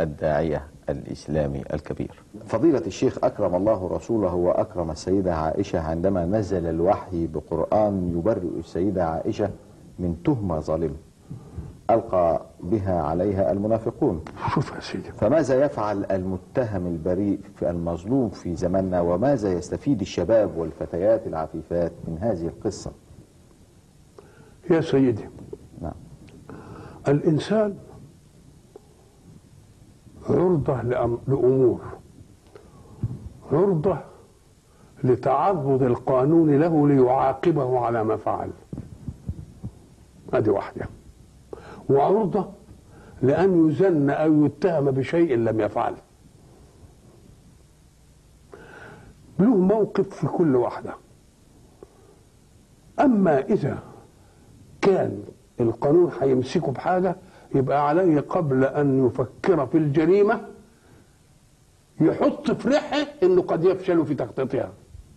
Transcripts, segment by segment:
الداعية الإسلامي الكبير فضيلة الشيخ أكرم الله رسوله وأكرم السيدة عائشة عندما نزل الوحي بقرآن يبرئ السيدة عائشة من تهمة ظالمة ألقى بها عليها المنافقون شوف يا سيدي فماذا يفعل المتهم البريء في المظلوم في زماننا وماذا يستفيد الشباب والفتيات العفيفات من هذه القصة يا سيدي نعم الإنسان عرضة لأم- لأمور عرضة لتعرض القانون له ليعاقبه على ما فعل هذه واحدة وعرضة لأن يزن أو يتهم بشيء لم يفعله له موقف في كل واحدة أما إذا كان القانون هيمسكه بحاجة يبقى عليه قبل أن يفكر في الجريمة يحط في ريحه انه قد يفشل في تخطيطها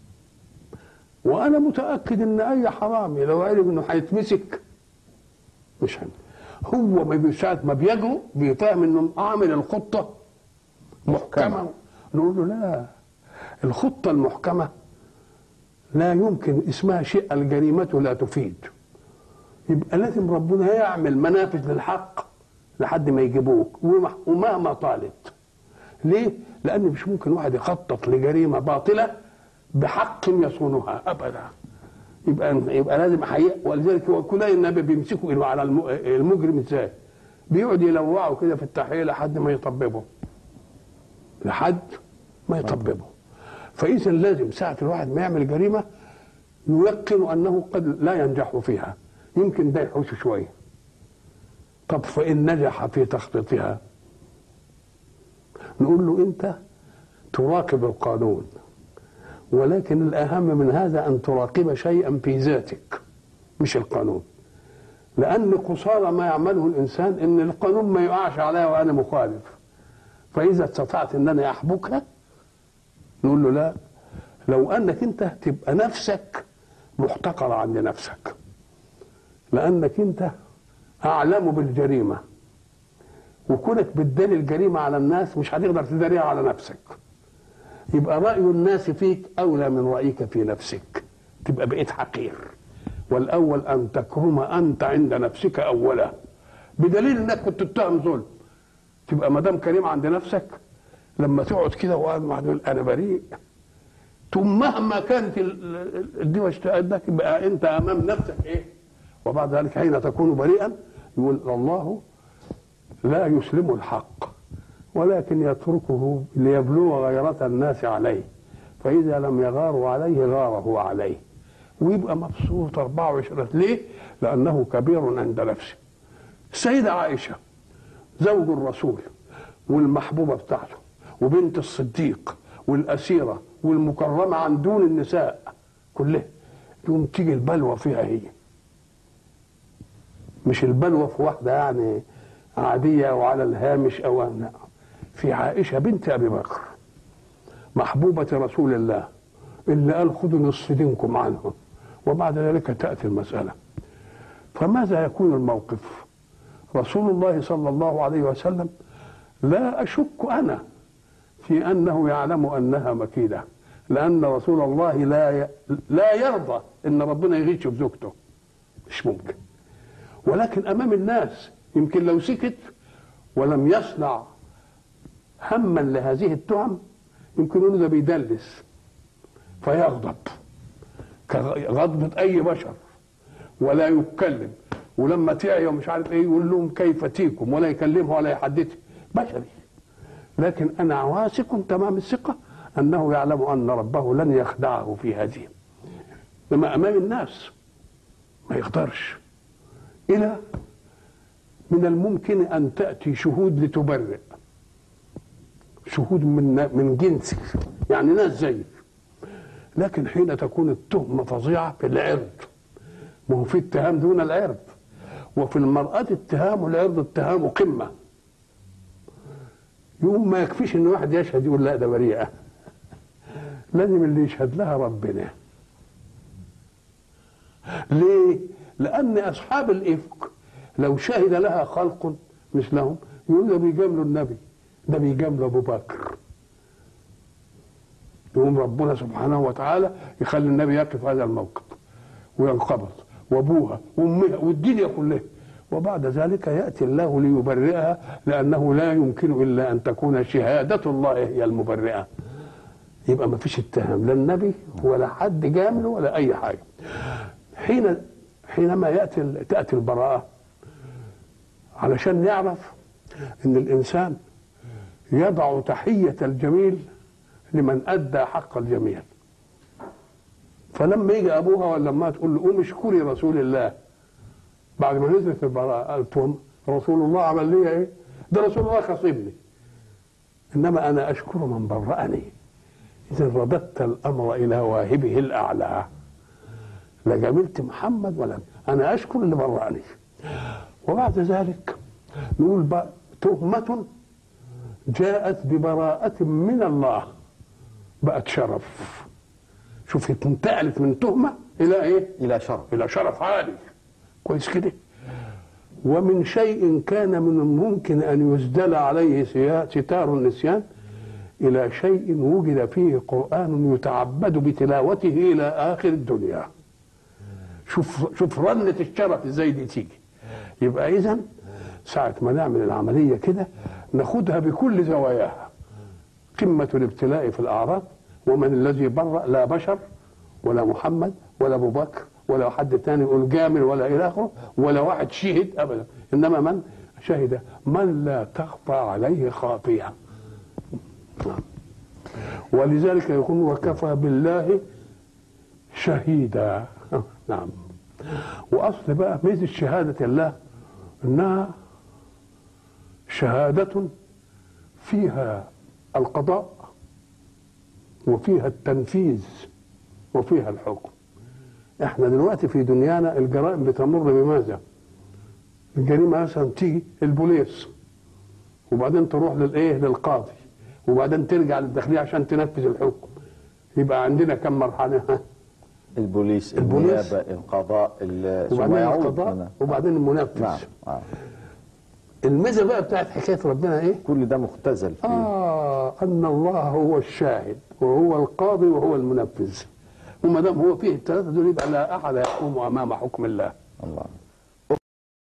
وانا متاكد ان اي حرامي لو عرف انه هيتمسك مش هن. هو ما بي- ساعه ما بيجرؤ بيفهم انه عامل الخطه محكمه نقول له لا الخطه المحكمه لا يمكن اسمها شيء الجريمه لا تفيد يبقى لازم ربنا يعمل منافذ للحق لحد ما يجيبوك ومه- ومهما طالت ليه؟ لأن مش ممكن واحد يخطط لجريمة باطلة بحق يصونها أبدا يبقى يبقى لازم حقيقة ولذلك هو كل النبي بيمسكوا إنه على الم- المجرم ازاي؟ بيقعد يلوعه كده في التحقيق لحد ما يطببه لحد ما يطببه فإذا لازم ساعة الواحد ما يعمل جريمة ييقن أنه قد لا ينجح فيها يمكن ده يحوش شوية طب فإن نجح في تخطيطها نقول له انت تراقب القانون ولكن الاهم من هذا ان تراقب شيئا في ذاتك مش القانون لان قصارى ما يعمله الانسان ان القانون ما يقعش عليا وانا مخالف فاذا استطعت ان انا احبكها نقول له لا لو انك انت تبقى نفسك محتقرة عند نفسك لانك انت اعلم بالجريمه وكونك بتداري الجريمه على الناس مش هتقدر تداريها على نفسك يبقى راي الناس فيك اولى من رايك في نفسك تبقى بقيت حقير والاول ان تكرم انت عند نفسك اولا بدليل انك كنت تتهم ظلم تبقى ما دام كريم عند نفسك لما تقعد كده وقاعد مع دول انا بريء ثم مهما كانت ال- ال- الدنيا اجتهادك يبقى انت امام نفسك ايه وبعد ذلك حين تكون بريئا يقول الله لا يسلم الحق ولكن يتركه ليبلغ غيرة الناس عليه فإذا لم يغاروا عليه غار هو عليه ويبقى مبسوط 24 ليه؟ لأنه كبير عند نفسه السيدة عائشة زوج الرسول والمحبوبة بتاعته وبنت الصديق والأسيرة والمكرمة عن دون النساء كلها يوم تيجي البلوى فيها هي مش البلوى في واحدة يعني عادية وعلى الهامش أو لا في عائشة بنت أبي بكر محبوبة رسول الله اللي قال خذوا نصف دينكم عنهم وبعد ذلك تأتي المسألة فماذا يكون الموقف رسول الله صلى الله عليه وسلم لا أشك أنا في أنه يعلم أنها مكيدة لأن رسول الله لا ي... لا يرضى أن ربنا يغيش بزوجته مش ممكن ولكن امام الناس يمكن لو سكت ولم يصنع هما لهذه التهم يمكن يقولوا ده بيدلس فيغضب كغضبة أي بشر ولا يتكلم ولما تعي ومش عارف ايه يقول لهم كيف تيكم ولا يكلمه ولا يحدثه بشري لكن انا واثق تمام الثقه انه يعلم ان ربه لن يخدعه في هذه لما امام الناس ما يقدرش إلى من الممكن أن تأتي شهود لتبرئ شهود من من جنسك يعني ناس زيك لكن حين تكون التهمة فظيعة في العرض ما هو في اتهام دون العرض وفي المرأة اتهام والعرض اتهام قمة يوم ما يكفيش ان واحد يشهد يقول لا ده بريئة لازم اللي يشهد لها ربنا ليه؟ لأن أصحاب الإفك لو شهد لها خلق مثلهم يقول ده بيجاملوا النبي ده بيجامل ابو بكر يقوم ربنا سبحانه وتعالى يخلي النبي يقف هذا الموقف وينقبض وابوها وامها والدنيا كلها وبعد ذلك ياتي الله ليبرئها لانه لا يمكن الا ان تكون شهاده الله هي المبرئه يبقى ما فيش اتهام لا النبي ولا حد جامله ولا اي حاجه حين حينما ياتي تاتي البراءه علشان نعرف ان الانسان يضع تحيه الجميل لمن ادى حق الجميل فلما يجي ابوها ولا امها تقول له قوم اشكري رسول الله بعد ما نزلت البراءه قالت لهم رسول الله عمل لي ايه؟ ده رسول الله خصمني انما انا اشكر من برأني اذا رددت الامر الى واهبه الاعلى لا جملت محمد ولا انا اشكر اللي برأني وبعد ذلك نقول بقى تهمة جاءت ببراءة من الله بقت شرف شوف انتقلت من تهمة إلى إيه؟ الى شرف إلى شرف عالي كويس كده ومن شيء كان من الممكن أن يسدل عليه سيا- ستار النسيان إلى شيء وجد فيه قرآن يتعبد بتلاوته إلى آخر الدنيا شوف شوف رنة الشرف ازاي دي تيجي يبقى إذا ساعة ما نعمل العملية كده ناخدها بكل زواياها قمة الابتلاء في الأعراض ومن الذي برأ لا بشر ولا محمد ولا أبو بكر ولا حد تاني يقول جامل ولا إلى آخره ولا واحد شهد أبدا إنما من شهد من لا تخفى عليه خافية نعم. ولذلك يقول وكفى بالله شهيدا نعم واصل بقى ميزه شهاده الله انها شهاده فيها القضاء وفيها التنفيذ وفيها الحكم احنا دلوقتي في دنيانا الجرائم بتمر بماذا الجريمه مثلا تيجي البوليس وبعدين تروح للايه للقاضي وبعدين ترجع للداخليه عشان تنفذ الحكم يبقى عندنا كم مرحله ها؟ البوليس البوليس. النيابه القضاء ال- ثم وبعدين يعود القضاء هنا. وبعدين المنفذ نعم آه. الميزه بقى بتاعت حكايه ربنا ايه؟ كل ده مختزل فيه اه ان الله هو الشاهد وهو القاضي وهو المنفذ وما دام هو فيه الثلاثه دول يبقى لا احد يقوم امام حكم الله الله